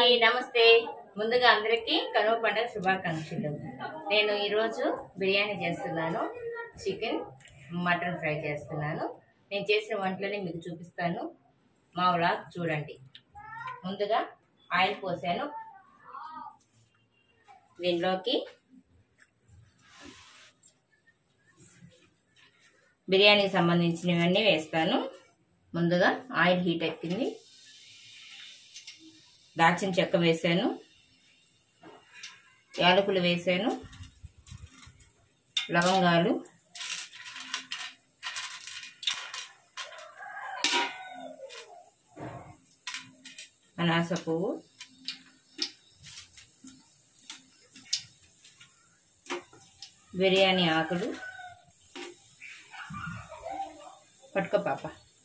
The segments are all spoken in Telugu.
హాయ్ నమస్తే ముందుగా అందరికీ కనుమ పండుగ శుభాకాంక్షలు నేను ఈరోజు బిర్యానీ చేస్తున్నాను చికెన్ మటన్ ఫ్రై చేస్తున్నాను నేను చేసిన వంటలని మీకు చూపిస్తాను మా వ్లాగ్ చూడండి ముందుగా ఆయిల్ పోసాను దీనిలోకి బిర్యానీకి సంబంధించినవన్నీ వేస్తాను ముందుగా ఆయిల్ హీట్ ఎక్కింది దాల్చిన చెక్క వేసాను యాలకులు వేసాను లవంగాలు అనాస పువ్వు బిర్యానీ ఆకులు పట్టుకో పాప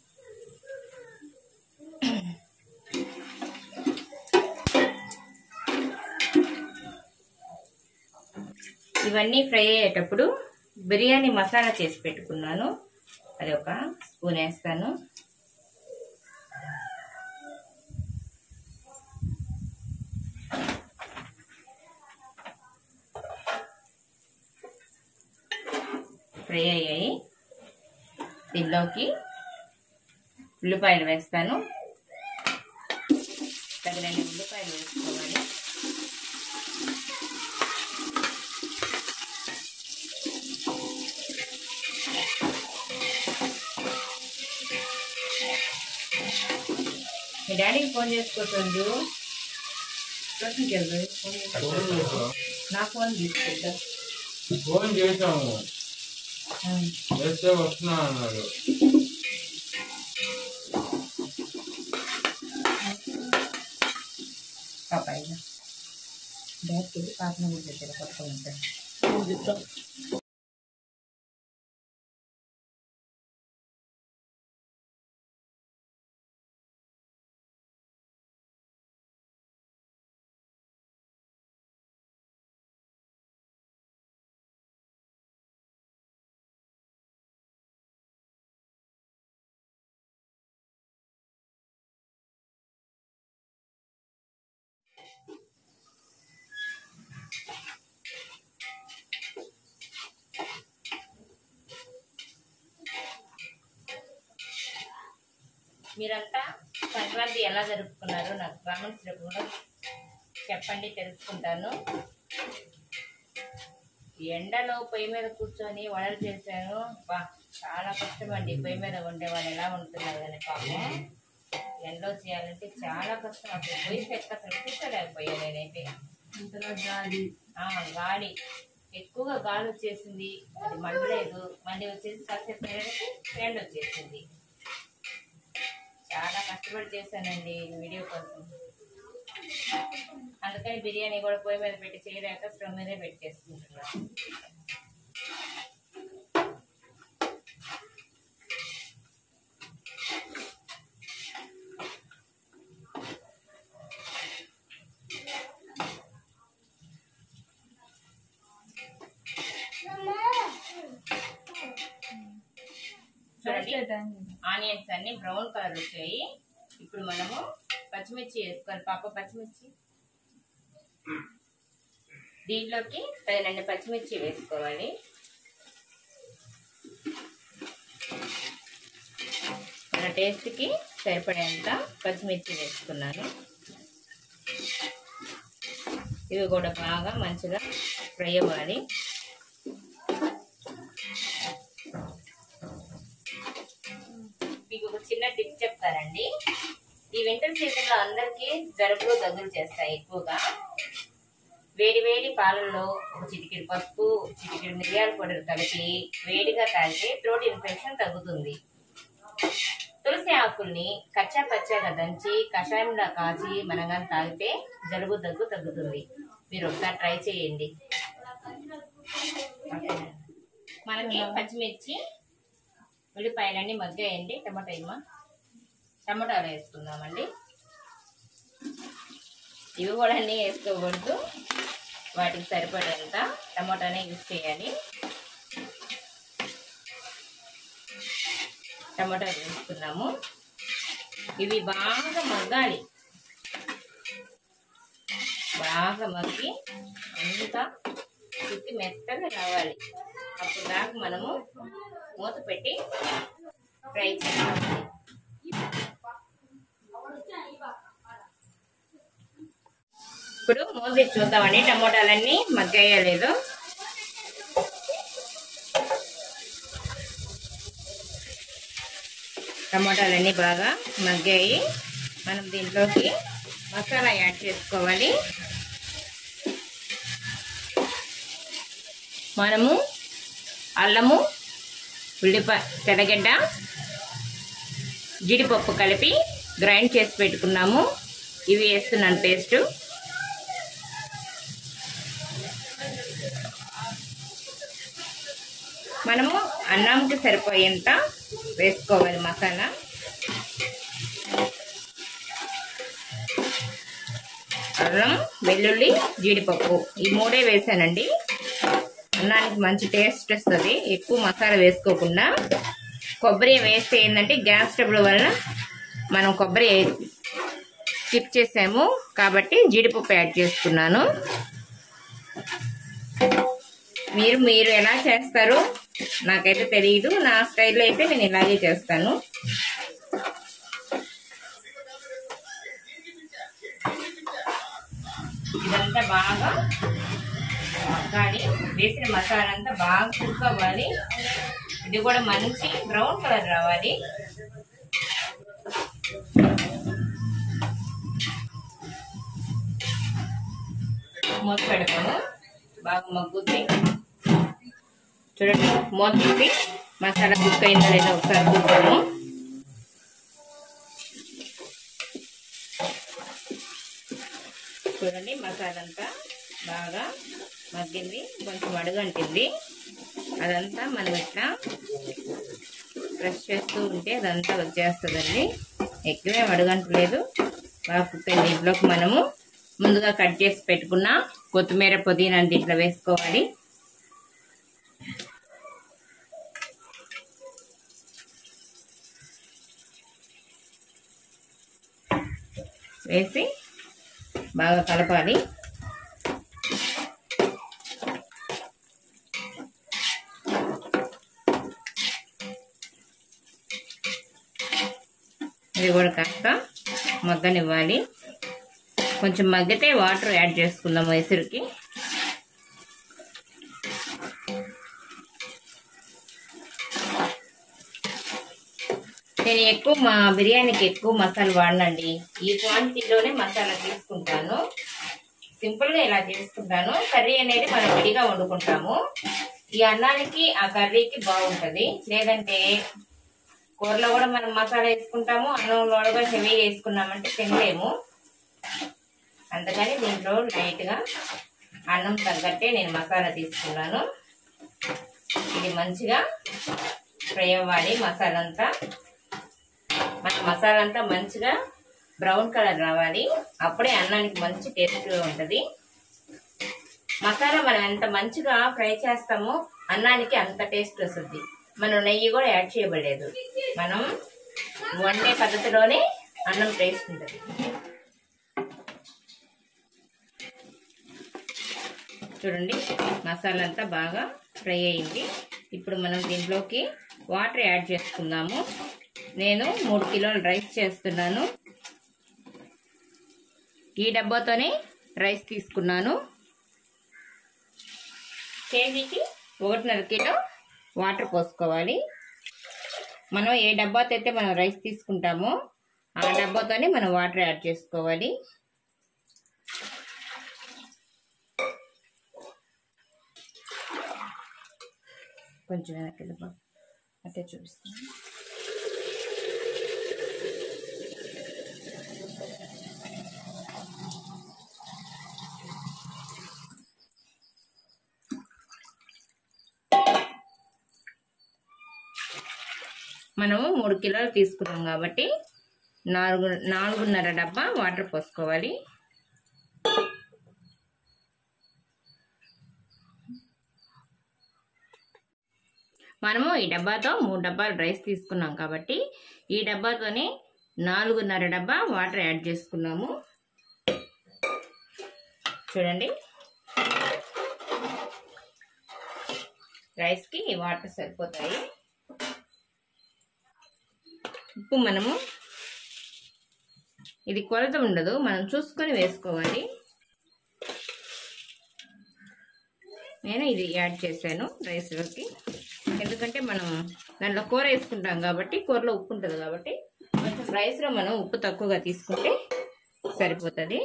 ఇవన్నీ ఫ్రై అయ్యేటప్పుడు బిర్యానీ మసాలా చేసి పెట్టుకున్నాను అది ఒక స్పూన్ వేస్తాను ఫ్రై అయ్యాయి దీనిలోకి ఉల్లిపాయలు వేస్తాను తగినన్ని ఉల్లిపాయలు వేసుకోవాలి మీ డాడీకి ఫోన్ చేసుకోవచ్చు ట్యూషన్కి వెళ్దు ఫోన్ చేసుకో. నా ఫోన్ తీసుకుంటా ఫోన్ చేసాము చేస్తే వస్తున్నా అన్నారు పాపాయి బ్యాగ్కి పాపన దగ్గర పట్టుకుంటాను మీరంతా సంక్రాంతి ఎలా జరుపుకున్నారో నాకు కామెంట్స్ రూపంలో చెప్పండి తెలుసుకుంటాను ఎండలో పొయ్యి మీద కూర్చొని వంటలు చేశాను బా చాలా కష్టం అండి పొయ్యి మీద వండే వాళ్ళు ఎలా ఉంటున్నారు కానీ పాపం ఎండలో చేయాలంటే చాలా కష్టం అసలు పొయ్యి చెక్క అసలు కూర్చోలేకపోయాను నేనైతే అంతలా గాలి ఆ, గాలి ఎక్కువగా గాలి వచ్చేసింది అది మండలేదు మళ్ళీ వచ్చేసి కాసేపు నేలకి ఎండ వచ్చేసింది చాలా కష్టపడి చేశానండి ఈ వీడియో కోసం అందుకని బిర్యానీ కూడా పొయ్యి మీద పెట్టి చేయలేక స్టవ్ మీదే పెట్టేసుకుంటున్నాను చూడండి ఆనియన్స్ అన్ని బ్రౌన్ కలర్ వచ్చాయి ఇప్పుడు మనము పచ్చిమిర్చి వేసుకోవాలి పాప పచ్చిమిర్చి దీంట్లోకి తగినన్ని పచ్చిమిర్చి వేసుకోవాలి మన టేస్ట్కి సరిపడేంత పచ్చిమిర్చి వేసుకున్నాను ఇవి కూడా బాగా మంచిగా ఫ్రై అవ్వాలి మీకు ఒక చిన్న టిప్ చెప్తానండి ఈ వింటర్ సీజన్ లో అందరికి జలుబులు దగ్గులు చేస్తాయి ఎక్కువగా వేడి వేడి పాలల్లో ఒక చిటికెడు పసుపు చిటికెడు మిరియాల పొడి కలిపి వేడిగా తాగితే థ్రోట్ ఇన్ఫెక్షన్ తగ్గుతుంది తులసి ఆకుల్ని కచ్చా పచ్చాగా దంచి కషాయంలా కాచి మనగా తాగితే జలుబు దగ్గు తగ్గుతుంది మీరు ఒకసారి ట్రై చేయండి మనకి పచ్చిమిర్చి ఉల్లిపాయలన్నీ మగ్గాయండి టమాటా ఇమ్మ టమాటాలు వేసుకుందామండి ఇవి కూడా అన్నీ వేసుకోకూడదు వాటికి సరిపడేంత టమాటానే యూజ్ చేయాలి టమాటా వేసుకున్నాము ఇవి బాగా మగ్గాలి బాగా మగ్గి అంతా చుట్టి మెత్తగా రావాలి అప్పుడు దాకా మనము మూత పెట్టి ఫ్రై చేయాలి ఇప్పుడు మూత తీసి చూద్దామండి టమోటాలన్నీ మగ్గాయో లేదో టమోటాలన్నీ బాగా మగ్గాయి మనం దీంట్లోకి మసాలా యాడ్ చేసుకోవాలి మనము అల్లము ఉల్లిపాయ తెల్లగడ్డ జీడిపప్పు కలిపి గ్రైండ్ చేసి పెట్టుకున్నాము ఇవి వేస్తున్నాను పేస్టు మనము అన్నంకి సరిపోయేంత వేసుకోవాలి మసాలా అల్లం వెల్లుల్లి జీడిపప్పు ఈ మూడే వేసానండి అన్నానికి మంచి టేస్ట్ వస్తుంది ఎక్కువ మసాలా వేసుకోకుండా కొబ్బరి వేస్తే ఏంటంటే గ్యాస్ ట్రబుల్ వలన మనం కొబ్బరి స్కిప్ చేసాము కాబట్టి జీడిపప్పు యాడ్ చేసుకున్నాను మీరు మీరు ఎలా చేస్తారు నాకైతే తెలియదు నా స్టైల్లో అయితే నేను ఇలాగే చేస్తాను ఇదంతా బాగా మగ్గాలి వేసిన మసాలా అంతా బాగా కుక్ అవ్వాలి ఇది కూడా మంచి బ్రౌన్ కలర్ రావాలి మూత పెడతాము బాగా మగ్గుద్ది చూడండి మూత తీసి మసాలా కుక్ అయిందా లేదా ఒకసారి చూద్దాము చూడండి మసాలా అంతా బాగా మగ్గింది కొంచెం అడుగంటింది అదంతా మనం ఇట్లా ప్రెస్ చేస్తూ ఉంటే అదంతా వచ్చేస్తుందండి ఎక్కువే అడుగంటలేదు బాగా కుక్ అయింది దీంట్లోకి మనము ముందుగా కట్ చేసి పెట్టుకున్న కొత్తిమీర పుదీనా దీంట్లో వేసుకోవాలి వేసి బాగా కలపాలి ఇది కూడా కాస్త మగ్గనివ్వాలి కొంచెం మగ్గితే వాటర్ యాడ్ చేసుకుందాం ఎసురుకి నేను ఎక్కువ మా బిర్యానీకి ఎక్కువ మసాలా వాడనండి ఈ క్వాంటిటీలోనే మసాలా తీసుకుంటాను సింపుల్గా ఇలా చేసుకుంటాను కర్రీ అనేది మనం విడిగా వండుకుంటాము ఈ అన్నానికి ఆ కర్రీకి బాగుంటుంది లేదంటే కూరలో కూడా మనం మసాలా వేసుకుంటాము అన్నంలో కూడా హెవీగా వేసుకున్నామంటే తినలేము అందుకని దీంట్లో లైట్గా అన్నం తగ్గట్టే నేను మసాలా తీసుకున్నాను ఇది మంచిగా ఫ్రై అవ్వాలి మసాలా అంతా మన మసాలా అంతా మంచిగా బ్రౌన్ కలర్ రావాలి అప్పుడే అన్నానికి మంచి టేస్ట్ ఉంటుంది మసాలా మనం ఎంత మంచిగా ఫ్రై చేస్తామో అన్నానికి అంత టేస్ట్ వస్తుంది మనం నెయ్యి కూడా యాడ్ చేయబడలేదు మనం వండే పద్ధతిలోనే అన్నం టేస్ట్ ఉంటుంది చూడండి మసాలా అంతా బాగా ఫ్రై అయింది ఇప్పుడు మనం దీంట్లోకి వాటర్ యాడ్ చేసుకుందాము నేను మూడు కిలోల రైస్ చేస్తున్నాను ఈ డబ్బాతోనే రైస్ తీసుకున్నాను కేజీకి ఒకటిన్నర కిలో వాటర్ పోసుకోవాలి మనం ఏ డబ్బాతో అయితే మనం రైస్ తీసుకుంటామో ఆ డబ్బాతోనే మనం వాటర్ యాడ్ చేసుకోవాలి కొంచెం వెనక్కి డబ్బా అట్టే చూపిస్తాను మనము మూడు కిలోలు తీసుకున్నాం కాబట్టి నాలుగు నాలుగున్నర డబ్బా వాటర్ పోసుకోవాలి మనము ఈ డబ్బాతో మూడు డబ్బాలు రైస్ తీసుకున్నాం కాబట్టి ఈ డబ్బాతోనే నాలుగున్నర డబ్బా వాటర్ యాడ్ చేసుకున్నాము చూడండి రైస్కి ఈ వాటర్ సరిపోతాయి ఉప్పు మనము ఇది కొలత ఉండదు మనం చూసుకొని వేసుకోవాలి నేను ఇది యాడ్ చేశాను రైస్లోకి ఎందుకంటే మనం దాంట్లో కూర వేసుకుంటాం కాబట్టి కూరలో ఉప్పు ఉంటుంది కాబట్టి కొంచెం రైస్లో మనం ఉప్పు తక్కువగా తీసుకుంటే సరిపోతుంది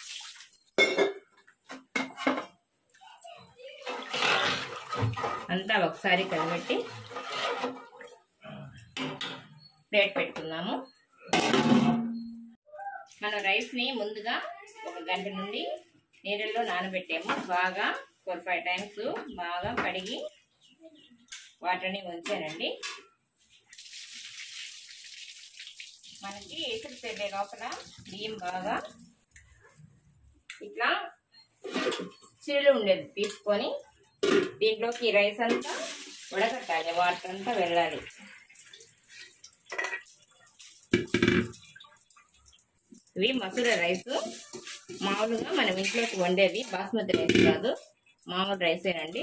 అంతా ఒకసారి కలబెట్టి ప్లేట్ పెట్టుకుందాము మనం రైస్ని ముందుగా ఒక గంట నుండి నీళ్ళల్లో నానబెట్టాము బాగా ఫోర్ ఫైవ్ టైమ్స్ బాగా కడిగి వాటర్ని ఉంచానండి మనకి ఎసురు తెల్లే లోపల బియ్యం బాగా ఇట్లా చిల్లు ఉండేది తీసుకొని దీంట్లోకి ఈ రైస్ అంతా ఉడకట్టాలి వాటర్ అంతా వెళ్ళాలి ఇవి మసూర రైస్ మామూలుగా మనం ఇంట్లోకి వండేది బాస్మతి రైస్ కాదు మామూలు రైసేనండి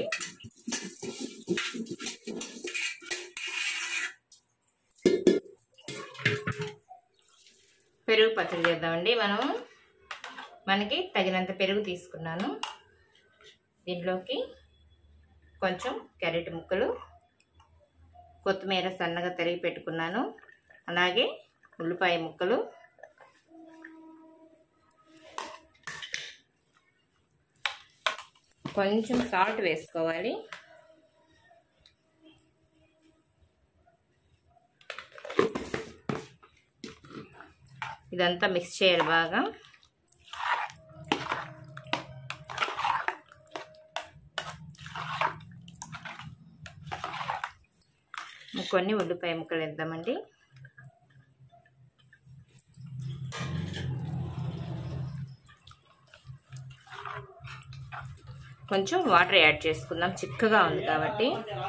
పెరుగు పచ్చడి చేద్దామండి మనం మనకి తగినంత పెరుగు తీసుకున్నాను దీంట్లోకి కొంచెం క్యారెట్ ముక్కలు కొత్తిమీర సన్నగా తరిగి పెట్టుకున్నాను అలాగే ఉల్లిపాయ ముక్కలు కొంచెం సాల్ట్ వేసుకోవాలి ఇదంతా మిక్స్ చేయాలి బాగా కొన్ని ఉల్లిపాయ ముక్కలు వేద్దామండి కొంచెం వాటర్ యాడ్ చేసుకుందాం చిక్కగా ఉంది కాబట్టి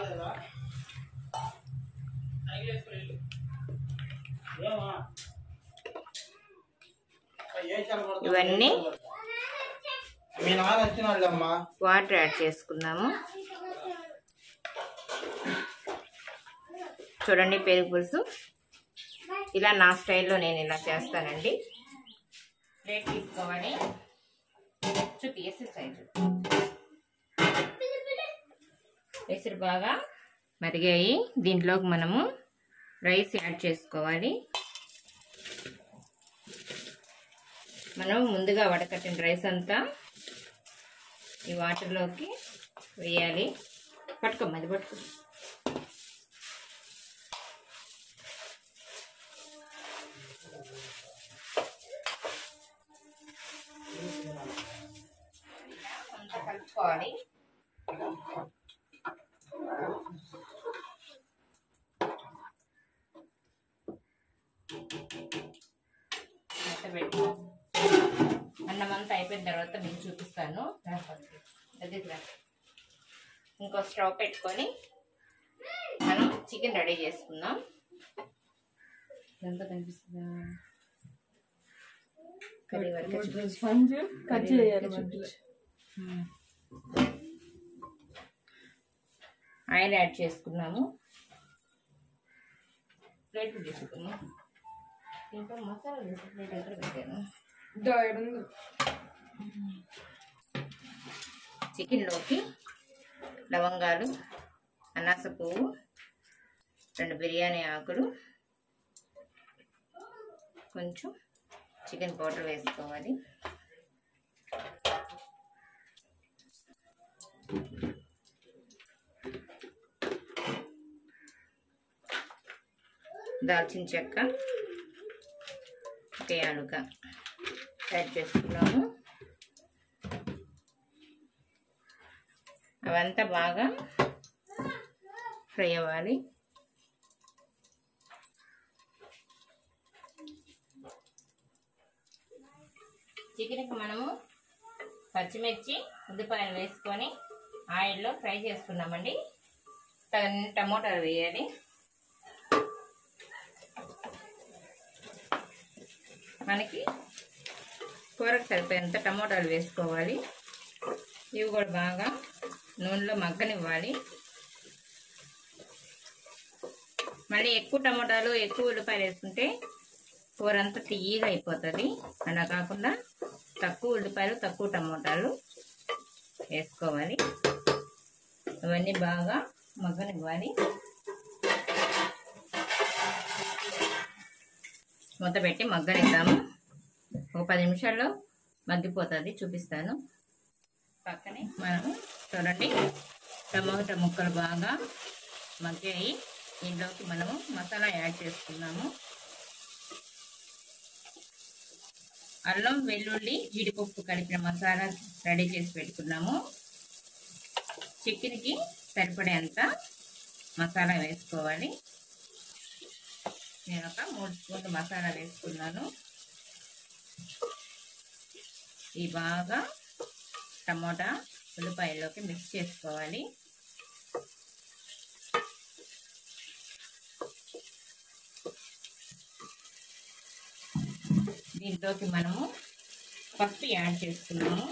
ఇవన్నీ మీ నాన్న వచ్చినాళ్ళమ్మా వాటర్ యాడ్ చేసుకుందాము చూడండి పెరుగు పులుసు ఇలా నా స్టైల్లో నేను ఇలా చేస్తానండి ప్లేట్ తీసుకోవాలి చూపి ఎసురు సైజు ఎసురు బాగా మరిగాయి దీంట్లోకి మనము రైస్ యాడ్ చేసుకోవాలి మనం ముందుగా వడకట్టిన రైస్ అంతా ఈ వాటర్లోకి వేయాలి పట్టుకోమ్మ అది పట్టుకో అంతా కలుపుకోవాలి మూత పెట్టి అన్నం అంతా అయిపోయిన తర్వాత మీకు చూపిస్తాను దగ్గరికి రా. ఇంకో స్టవ్ పెట్టుకొని మనం చికెన్ రెడీ చేసుకుందాం ఎంత కనిపిస్తుందా కర్రీ వరకు చూపించు. కట్ కర్రీ చేయాలి వరకు మధ్యలో. చూపించు. మ్మ్. ఆయిల్ యాడ్ చేసుకున్నాము ప్లేట్ తీసుకున్నాం ఇంకా మసాలా వేసి ప్లేట్ ఎక్కడ పెట్టాను చికెన్లోకి లవంగాలు అనాస పువ్వు రెండు బిర్యానీ ఆకులు కొంచెం చికెన్ పౌడర్ వేసుకోవాలి దాల్చిన చెక్క ఒక యాలుక యాడ్ చేసుకున్నాము అవంతా బాగా ఫ్రై అవ్వాలి చికెన్కి మనము పచ్చిమిర్చి ఉల్లిపాయలు వేసుకొని ఆయిల్లో ఫ్రై చేసుకున్నామండి తగిన టమోటాలు వేయాలి మనకి కూరకు సరిపోయేంత టమోటాలు వేసుకోవాలి ఇవి కూడా బాగా నూనెలో మగ్గనివ్వాలి మళ్ళీ ఎక్కువ టమాటాలు ఎక్కువ ఉల్లిపాయలు వేసుకుంటే కూర అంతా తీయగా అయిపోతుంది అలా కాకుండా తక్కువ ఉల్లిపాయలు తక్కువ టమాటాలు వేసుకోవాలి అవన్నీ బాగా మగ్గనివ్వాలి మూత పెట్టి మగ్గనిద్దాము ఒక పది నిమిషాల్లో మగ్గిపోతుంది చూపిస్తాను పక్కనే మనం చూడండి టమాటా ముక్కలు బాగా మగ్గాయి దీంట్లోకి మనము మసాలా యాడ్ చేసుకున్నాము అల్లం వెల్లుల్లి జీడిపప్పు కలిపిన మసాలా రెడీ చేసి పెట్టుకున్నాము చికెన్కి సరిపడేంత మసాలా వేసుకోవాలి నేను ఒక మూడు స్పూన్లు మసాలా వేసుకున్నాను ఈ బాగా టమోటా ఉల్లిపాయల్లోకి మిక్స్ చేసుకోవాలి దీంట్లోకి మనము పసుపు యాడ్ చేసుకున్నాము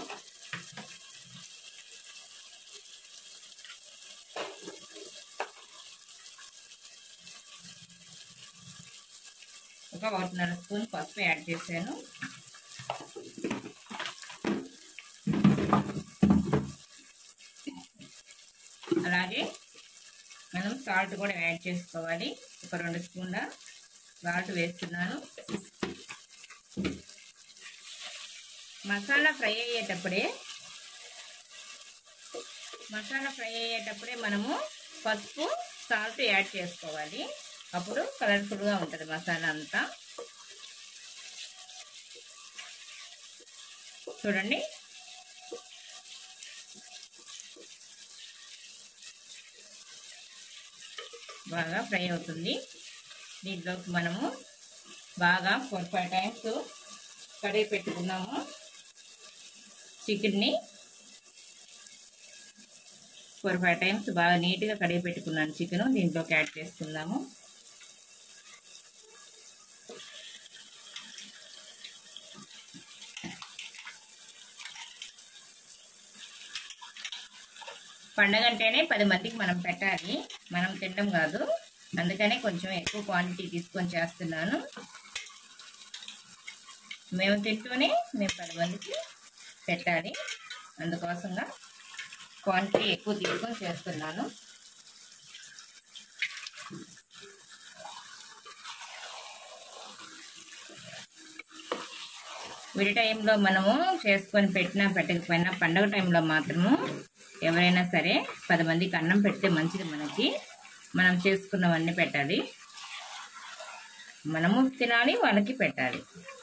ఒక ఒకటిన్నర స్పూన్ పసుపు యాడ్ చేశాను అలాగే మనం సాల్ట్ కూడా యాడ్ చేసుకోవాలి ఒక రెండు స్పూన్ల సాల్ట్ వేస్తున్నాను మసాలా ఫ్రై అయ్యేటప్పుడే మసాలా ఫ్రై అయ్యేటప్పుడే మనము పసుపు సాల్ట్ యాడ్ చేసుకోవాలి అప్పుడు కలర్ఫుల్గా ఉంటుంది మసాలా అంతా చూడండి బాగా ఫ్రై అవుతుంది దీంట్లోకి మనము బాగా ఫోర్ ఫైవ్ టైమ్స్ కడిగి పెట్టుకున్నాము చికెన్ని ఫోర్ ఫైవ్ టైమ్స్ బాగా నీట్గా కడిగి పెట్టుకున్నాను చికెన్ దీంట్లోకి యాడ్ చేసుకుందాము పండగ అంటేనే పది మందికి మనం పెట్టాలి మనం తినడం కాదు అందుకనే కొంచెం ఎక్కువ క్వాంటిటీ తీసుకొని చేస్తున్నాను మేము తింటూనే మేము పది మందికి పెట్టాలి అందుకోసంగా క్వాంటిటీ ఎక్కువ తీసుకొని చేస్తున్నాను విడి టైంలో మనము చేసుకొని పెట్టినా పెట్టకపోయినా పండగ టైంలో మాత్రము ఎవరైనా సరే పది మందికి అన్నం పెడితే మంచిది మనకి మనం చేసుకున్నవన్నీ పెట్టాలి మనము తినాలి వాళ్ళకి పెట్టాలి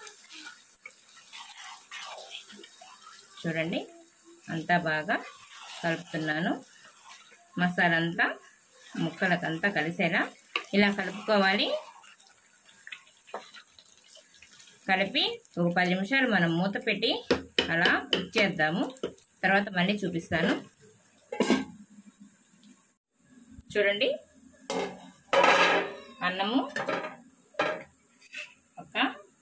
చూడండి అంతా బాగా కలుపుతున్నాను మసాలా అంతా ముక్కలకంతా కలిసేలా ఇలా కలుపుకోవాలి కలిపి ఒక పది నిమిషాలు మనం మూత పెట్టి అలా కుక్ చేద్దాము తర్వాత మళ్ళీ చూపిస్తాను చూడండి అన్నము ఒక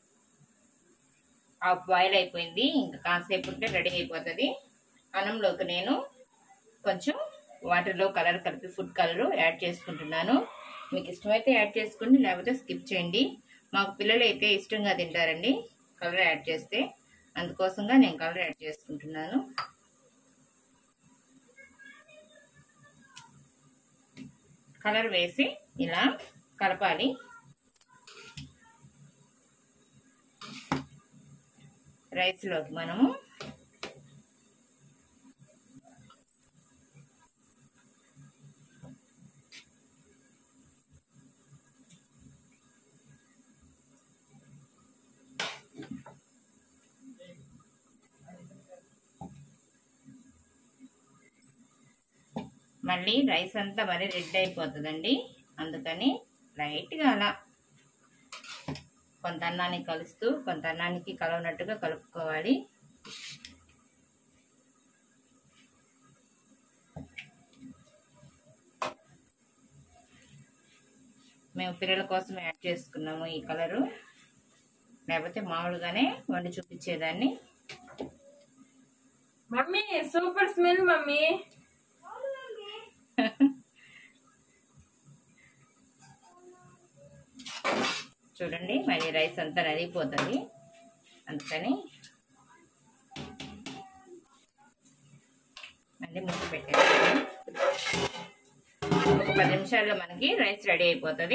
హాఫ్ బాయిల్ అయిపోయింది ఇంకా కాసేపు ఉంటే రెడీ అయిపోతుంది అన్నంలోకి నేను కొంచెం వాటర్లో కలర్ కలిపి ఫుడ్ కలర్ యాడ్ చేసుకుంటున్నాను మీకు ఇష్టమైతే యాడ్ చేసుకోండి లేకపోతే స్కిప్ చేయండి మాకు పిల్లలు అయితే ఇష్టంగా తింటారండి కలర్ యాడ్ చేస్తే అందుకోసంగా నేను కలర్ యాడ్ చేసుకుంటున్నాను కలర్ వేసి ఇలా కలపాలి రైస్లోకి మనము మళ్ళీ రైస్ అంతా మరి రెడ్ అయిపోతుందండి అందుకని లైట్గా అలా కొంత అన్నాన్ని కలుస్తూ కొంత అన్నానికి కలవనట్టుగా కలుపుకోవాలి మేము పిల్లల కోసం యాడ్ చేసుకున్నాము ఈ కలరు లేకపోతే మామూలుగానే వండి చూపించేదాన్ని మమ్మీ సూపర్ స్మెల్ మమ్మీ చూడండి మరి రైస్ అంతా నలిగిపోతుంది అందుకని మళ్ళీ ముక్క పెట్టేస్తాను ఒక పది నిమిషాల్లో మనకి రైస్ రెడీ అయిపోతుంది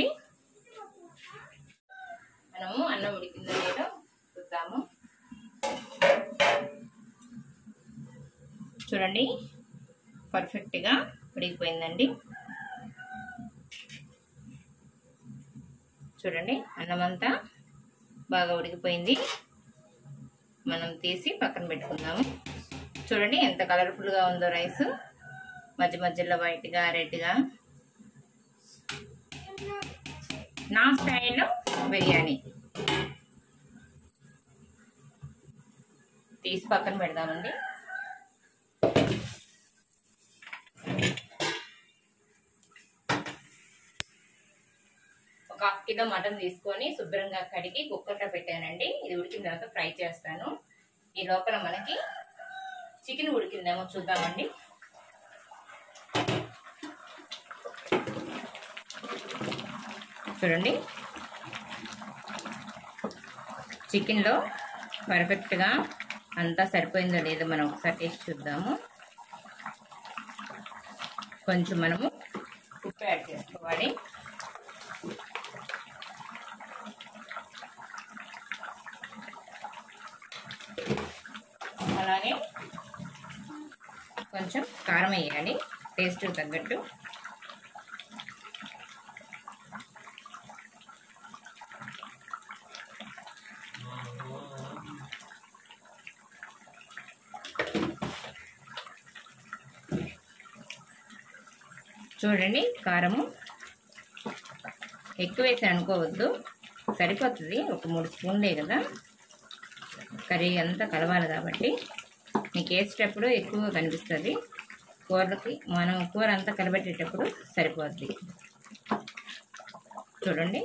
మనము అన్నం ఉడికిందో లేదో చూద్దాము చూడండి పర్ఫెక్ట్గా ఉడికిపోయిందండి చూడండి అన్నం అంతా బాగా ఉడికిపోయింది మనం తీసి పక్కన పెట్టుకుందాము చూడండి ఎంత కలర్ఫుల్గా ఉందో రైస్ మధ్య మధ్యలో వైట్గా రెడ్గా నా స్టైల్లో బిర్యానీ తీసి పక్కన పెడదామండి ఒక హాఫ్ కిలో మటన్ తీసుకొని శుభ్రంగా కడిగి కుక్కర్లో పెట్టానండి ఇది ఉడికిన తర్వాత ఫ్రై చేస్తాను ఈ లోపల మనకి చికెన్ ఉడికిందేమో చూద్దామండి చూడండి చికెన్లో పర్ఫెక్ట్గా అంతా సరిపోయిందో లేదో మనం ఒకసారి టేస్ట్ చూద్దాము కొంచెం మనము ఉప్పు యాడ్ చేసుకోవాలి అలాగే కొంచెం కారం వేయాలి టేస్ట్ తగ్గట్టు చూడండి కారము ఎక్కువ వేసి అనుకోవద్దు సరిపోతుంది ఒక మూడు స్పూన్లే కదా కర్రీ అంతా కలవాలి కాబట్టి మీకు వేసేటప్పుడు ఎక్కువ కనిపిస్తుంది కూరలకి మనం కూర అంతా కలబెట్టేటప్పుడు సరిపోద్ది చూడండి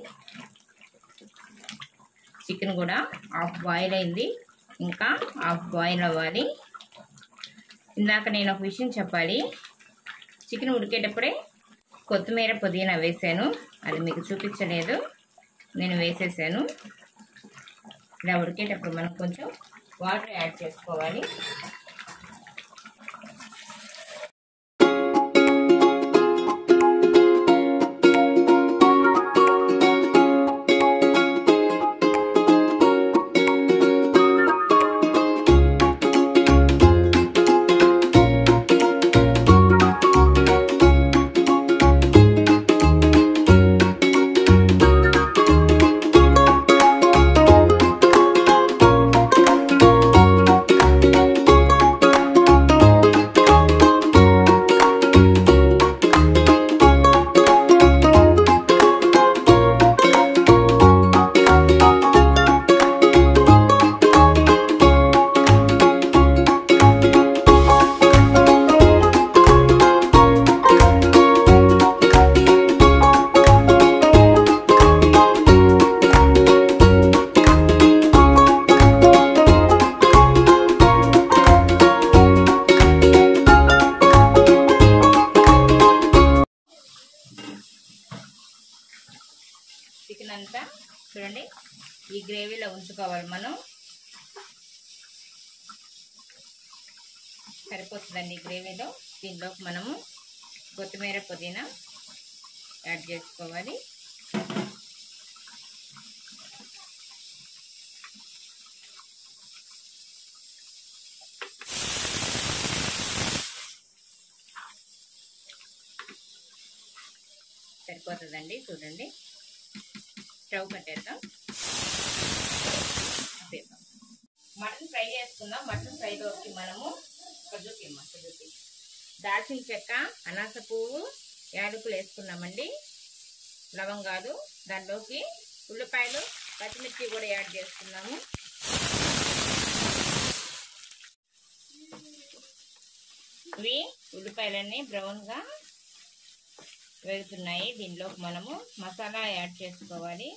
చికెన్ కూడా హాఫ్ బాయిల్ అయింది ఇంకా హాఫ్ బాయిల్ అవ్వాలి ఇందాక నేను ఒక విషయం చెప్పాలి చికెన్ ఉడికేటప్పుడే కొత్తిమీర పుదీనా వేసాను అది మీకు చూపించలేదు నేను వేసేసాను ఇలా ఉడికేటప్పుడు మనం కొంచెం వాటర్ యాడ్ చేసుకోవాలి చికెన్ అంతా చూడండి ఈ గ్రేవీలో ఉంచుకోవాలి మనం సరిపోతుందండి ఈ గ్రేవీలో దీనిలోకి మనము కొత్తిమీర పుదీనా యాడ్ చేసుకోవాలి సరిపోతుందండి చూడండి స్టవ్ కట్టేద్దాం ఆపేద్దాం. మటన్ ఫ్రై చేసుకుందాం మటన్ ఫ్రైలోకి మనము కజుకి అమ్మ కజుకి దాల్చిన చెక్క అనాస పువ్వు యాలకులు వేసుకున్నామండి లవంగాలు దానిలోకి ఉల్లిపాయలు పచ్చిమిర్చి కూడా యాడ్ చేసుకున్నాము ఇవి ఉల్లిపాయలన్నీ బ్రౌన్గా వేగుతున్నాయి దీనిలోకి మనము మసాలా యాడ్ చేసుకోవాలి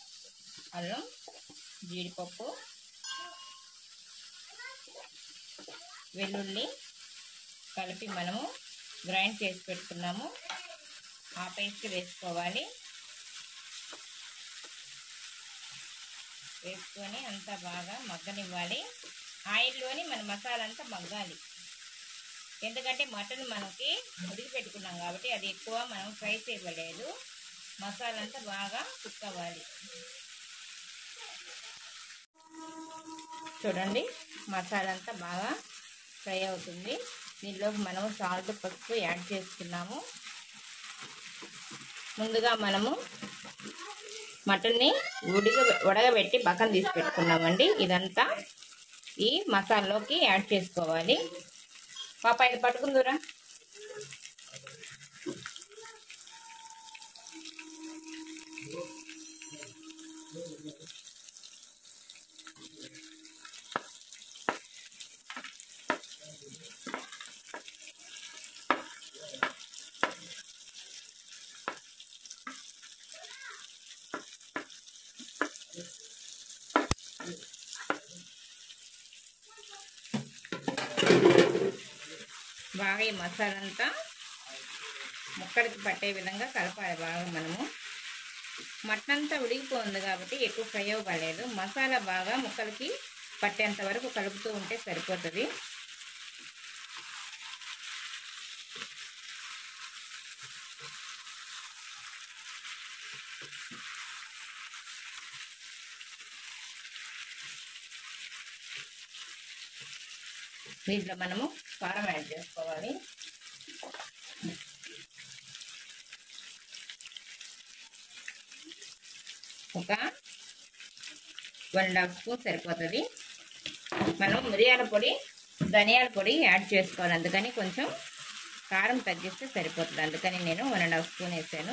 అల్లం జీడిపప్పు వెల్లుల్లి కలిపి మనము గ్రైండ్ చేసి పెట్టుకున్నాము ఆ పేస్ట్ వేసుకోవాలి వేసుకొని అంతా బాగా మగ్గనివ్వాలి ఆయిల్లోని మన మసాలా అంతా మగ్గాలి ఎందుకంటే మటన్ మనకి ఉడికి పెట్టుకున్నాం కాబట్టి అది ఎక్కువ మనం ఫ్రై చేయబడలేదు మసాలా అంతా బాగా కుక్ అవ్వాలి చూడండి మసాలా అంతా బాగా ఫ్రై అవుతుంది దీనిలోకి మనము సాల్ట్ పసుపు యాడ్ చేసుకున్నాము ముందుగా మనము మటన్ని ఉడిక ఉడకబెట్టి పక్కన తీసి పెట్టుకున్నామండి ఇదంతా ఈ మసాలాలోకి యాడ్ చేసుకోవాలి పాప ఇది పట్టుకుందురా బాగా ఈ మసాలా అంతా ముక్కడికి పట్టే విధంగా కలపాలి బాగా మనము మటన్ అంతా ఉడికిపోతుంది కాబట్టి ఎక్కువ ఫ్రై అవ్వలేదు మసాలా బాగా ముక్కలకి పట్టేంత వరకు కలుపుతూ ఉంటే సరిపోతుంది దీంట్లో మనము కారం యాడ్ చేసుకోవాలి ఒక వన్ అండ్ హాఫ్ స్పూన్ సరిపోతుంది మనం మిరియాల పొడి ధనియాల పొడి యాడ్ చేసుకోవాలి అందుకని కొంచెం కారం తగ్గిస్తే సరిపోతుంది అందుకని నేను వన్ అండ్ హాఫ్ స్పూన్ వేసాను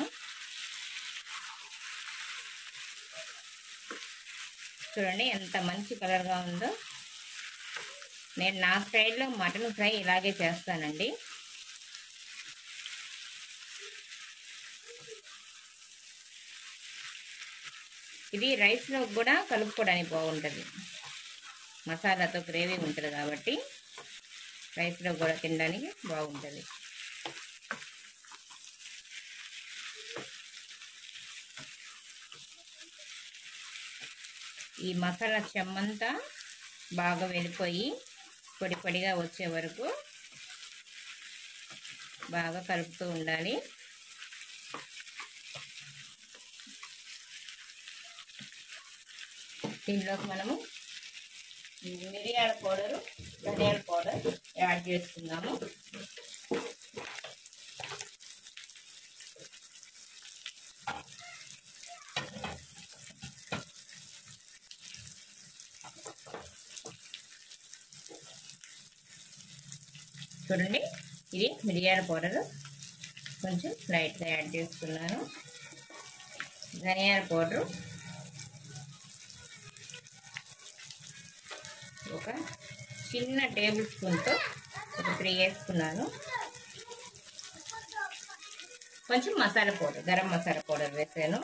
చూడండి ఎంత మంచి కలర్గా ఉందో నేను నా స్టైల్లో మటన్ ఫ్రై ఇలాగే చేస్తానండి ఇది రైస్లో కూడా కలుపుకోవడానికి బాగుంటుంది మసాలాతో గ్రేవీ ఉంటుంది కాబట్టి రైస్లో కూడా తినడానికి బాగుంటుంది ఈ మసాలా చెమ్మంతా బాగా వెళ్ళిపోయి పొడి పొడిగా వచ్చే వరకు బాగా కలుపుతూ ఉండాలి దీనిలోకి మనము మిరియాల పౌడరు ధనియాల పౌడర్ యాడ్ చేసుకుందాము చూడండి ఇది మిరియాల పౌడర్ కొంచెం లైట్గా యాడ్ చేసుకున్నాను ధనియాల పౌడరు ఒక చిన్న టేబుల్ స్పూన్తో ఒక త్రీ వేసుకున్నాను కొంచెం మసాలా పౌడర్ గరం మసాలా పౌడర్ వేసాను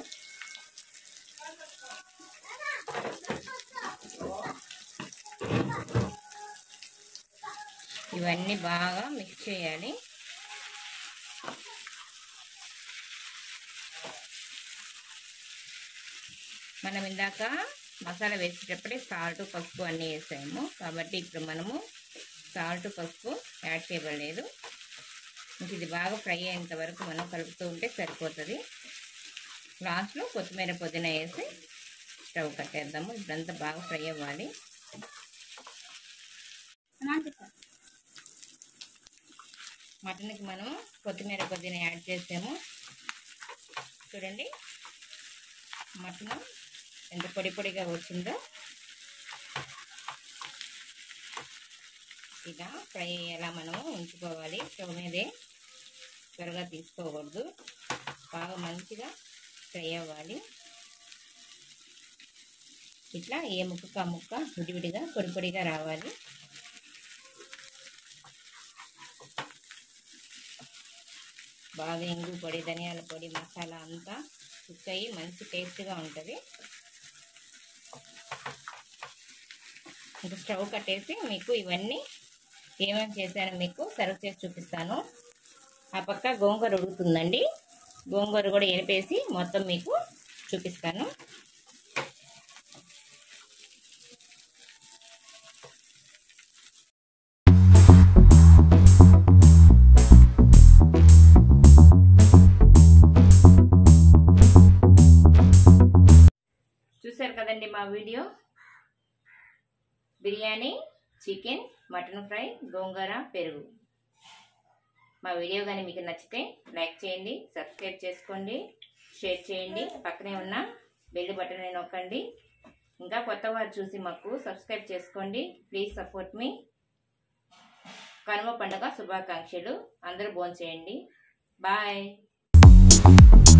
ఇవన్నీ బాగా మిక్స్ చేయాలి మనం ఇందాక మసాలా వేసేటప్పుడే సాల్ట్ పసుపు అన్నీ వేసాము కాబట్టి ఇప్పుడు మనము సాల్ట్ పసుపు యాడ్ చేయబడలేదు ఇంక ఇది బాగా ఫ్రై అయ్యేంత వరకు మనం కలుపుతూ ఉంటే సరిపోతుంది లాస్ట్లో కొత్తిమీర పుదీనా వేసి స్టవ్ కట్టేద్దాము ఇప్పుడంతా బాగా ఫ్రై అవ్వాలి మటన్కి మనం కొత్తిమీర పుదీనా యాడ్ చేసాము చూడండి మటన్ ఎంత పొడి పొడిగా వచ్చిందో ఇలా ఫ్రై అయ్యేలా మనము ఉంచుకోవాలి స్టవ్ మీదే త్వరగా తీసుకోకూడదు బాగా మంచిగా ఫ్రై అవ్వాలి ఇట్లా ఏ ముక్క ముక్క విడివిడిగా పొడి పొడిగా రావాలి బాగా ఇంగు పొడి ధనియాల పొడి మసాలా అంతా కుక్ అయ్యి మంచి టేస్ట్గా ఉంటుంది ఇంకా స్టవ్ కట్టేసి మీకు ఇవన్నీ ఏమేమి చేశానో మీకు సర్వ్ చేసి చూపిస్తాను ఆ పక్క గోంగూర ఉడుకుతుందండి గోంగూర కూడా ఎనిపేసి మొత్తం మీకు చూపిస్తాను చూశారు కదండి మా video biryani chicken mutton fry గోంగూర పెరుగు మా వీడియో కానీ మీకు నచ్చితే లైక్ చేయండి సబ్స్క్రైబ్ చేసుకోండి షేర్ చేయండి పక్కనే ఉన్న బెల్ బటన్ నొక్కండి ఇంకా కొత్త వారు చూసి మాకు సబ్స్క్రైబ్ చేసుకోండి ప్లీజ్ సపోర్ట్ మీ కనుమ పండుగ శుభాకాంక్షలు అందరూ భోంచేయండి బాయ్